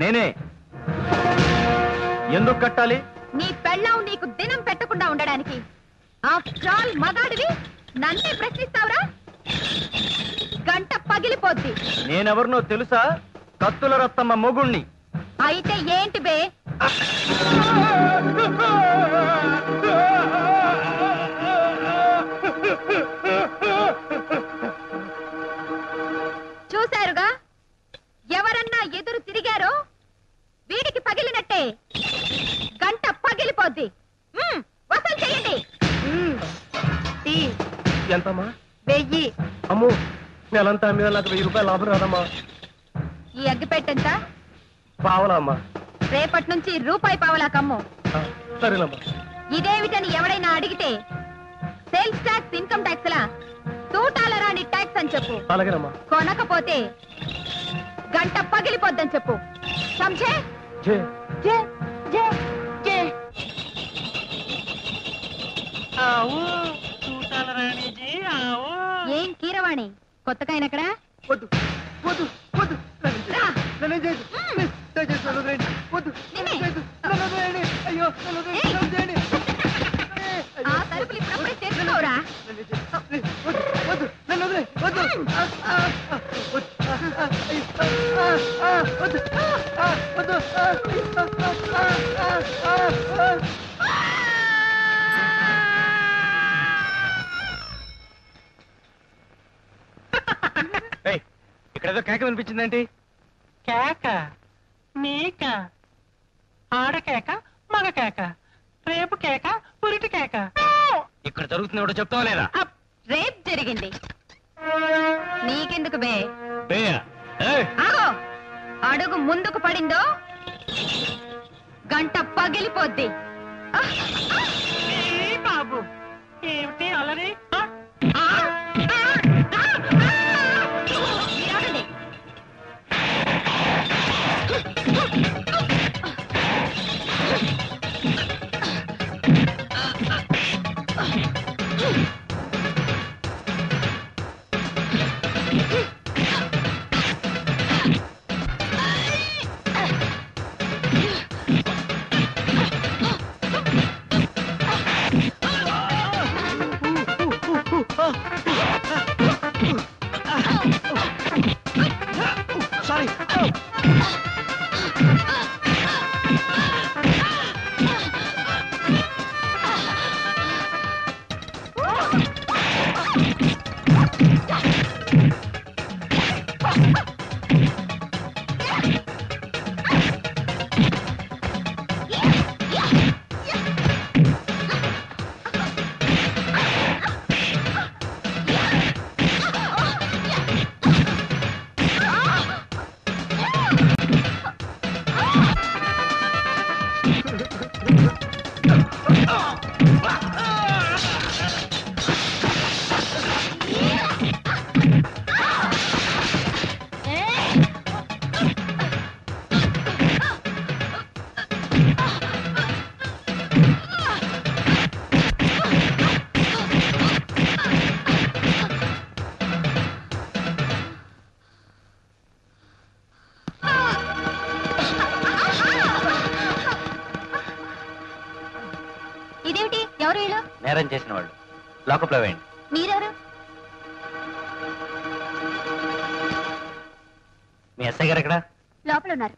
నేనే ఎందుకు కట్టాలి నీ పెళ్ళాం నీకు దినం పెట్టకుండా ఉండడానికి ఆఫ్టర్ ఆల్ మగాడివి నన్నే ప్రశ్నిస్తావురా గంట పగిలిపోద్ది నేనెవరినో తెలుసా కత్తుల రత్తమ్మ మొగుణ్ణి అయితే ఏంటి బే చూశారుగా ఎవరన్నా ఎదురు తిరిగారో వీడికి పగిలినట్టే గంట పగిలిపోద్ది మ్మ్, వసూలు చేయండి ఎంతమ్మా వెయ్యి అమ్ము నెలంతా మీద నాకు వెయ్యి రూపాయలు లాభం రాదమ్మా ఈ అగ్గిపెట్టెంత పావలా అమ్మా రేపటి నుంచి రూపాయి పావలా కమ్ము ఆ, సరేనమ్మా ఇదేమిటని ఎవడైనా అడిగితే సేల్స్ ట్యాక్స్ ఇన్కమ్ ట్యాక్స్ లా తూటాల రాని ట్యాక్స్ అని చెప్పు అలాగేనమ్మా కొనకపోతే గంట పగిలిపోద్దని చెప్పు సంజే జే జే జే జే ఆవు చూటాల రాణిజీ ఆవు ఏం కీరవాణి కొత్తగా ఆయన ఎక్కడ వద్దు వద్దు వద్దు రా. నన్ను చేయదు దయచేసి నన్ను వదిలేయండి వద్దు నిన్నే. నన్ను చేయదు నన్ను వదిలేయండి అయ్యో నన్ను వదిలేయండి ఏయ్. నన్ను చేయండి ఆ తలుపులు ఇప్పుడప్పుడే తెరుచుకోరా నన్ను చేయండి. వద్దు వద్దు నన్ను వదిలేయ్ వద్దు ఆ, ఆ, ఆ, వద్దు ఆ, ఆ, అయ్యో, ఆ, ఆ, ఆ, వద్దు ఆ, వద్దు ఆ, ఆ, ఆ, ఆ, ఆ, ఆ. ఏయ్, ఇక్కడ ఏదో కేక వినిపించిందేంటి కేక నీక ఆడ కేక మగ కేక రేపు కేక పురిటి కేక ఇక్కడ జరుగుతుంది ఎవడో చెప్తావా లేదా అప్, రేప్ జరిగింది నీకెందుకు బే బేయ ఏయ్, ఆగో అడుగు ముందుకు పడిందో గంట పగిలిపోద్ది ఆ, ఆ, ఈ బాబు ఏమిటి అలరి ఆ, ఆ, ఆ, ఆ, ఆ. మీరాగండి. సారీ ఇదేమిటి ఎవరు వీళ్ళు నేరం చేసిన వాళ్ళు లాకప్లో వేయండి మీరెవరు మీ ఎస్ఐ గారు ఎక్కడ లోపల ఉన్నారు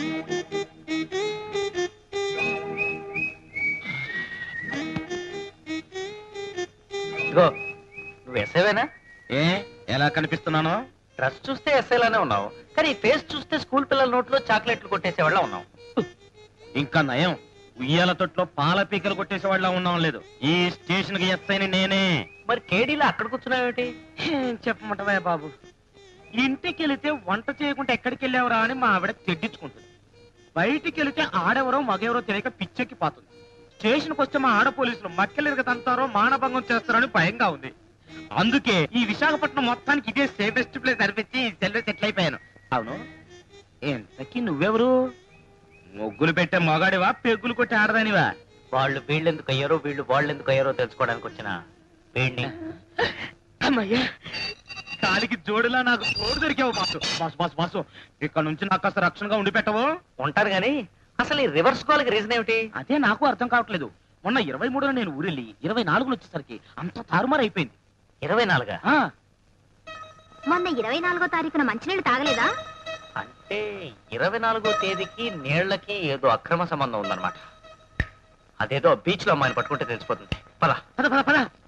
ఇదిగో నువ్వు ఎస్ఐవేనా ఏ ఎలా కనిపిస్తున్నాను డ్రెస్ చూస్తే ఎస్ఐలానే ఉన్నావు కానీ ఫేస్ చూస్తే స్కూల్ పిల్లల నోట్లో చాక్లెట్లు కొట్టేసేవాళ్ళ ఉన్నావు ఇంకా నయం ఉయ్యాల తొట్లో పాల పీకలు కొట్టేసే వాళ్ళ ఉన్నాం లేదు ఈ స్టేషన్ కి ఎస్ఐని నేనే మరి కేడీలో అక్కడ కూర్చున్నావేటి ఏం చెప్పమంటవే బాబు ఇంటికి వెళితే వంట చేయకుండా ఎక్కడికి వెళ్ళావురా అని మా ఆవిడ తెడ్డించుకుంటుంది బయటికి వెళితే ఆడెవరో మగెవరో తెలియక పిచ్చెక్కి పోతుంది స్టేషన్కి వస్తే మా ఆడ పోలీసులు మక్కెలు తంతారో మానభంగం చేస్తారని భయంగా ఉంది అందుకే ఈ విశాఖపట్నం మొత్తానికి ఇదే సేఫెస్ట్ ప్లేస్ అనిపించి సెల్వే సెటిల్ అయిపోయాను అవును ఎంతకి నువ్వెవరు ముగ్గులు పెట్టే మొగాడివా పెగ్గులు కొట్టి ఆడదానివా వాళ్ళు వీళ్ళెందుకు అయ్యారో వీళ్ళు వాళ్ళెందుకు అయ్యారో తెలుసుకోవడానికి వచ్చిన వీడిని అమ్మయ్యా గాలికి జోడిలా నాకు తోడు దొరికావు బాసు బాసు బాసు బాసు ఇక్కడ నుంచి నాకు కాస్త రక్షణగా ఉండి పెట్టవు ఉంటారు గాని అసలు ఈ రివర్స్ కాల్ కి రీజన్ ఏమిటి అదే నాకు అర్థం కావట్లేదు మొన్న ఇరవై మూడులో నేను ఊరెళ్ళి ఇరవై నాలుగులో వచ్చేసరికి అంత తారుమారు అయిపోయింది ఇరవై నాలుగా ఆ, మొన్న ఇరవై నాలుగో తారీఖున మంచినీళ్ళు తాగలేదా అంటే ఇరవై నాలుగో తేదీకి నీళ్లకి ఏదో అక్రమ సంబంధం ఉందన్నమాట అదేదో బీచ్ లో అమ్మాయిని పట్టుకుంటే తెలిసిపోతుంది పద పద పద పద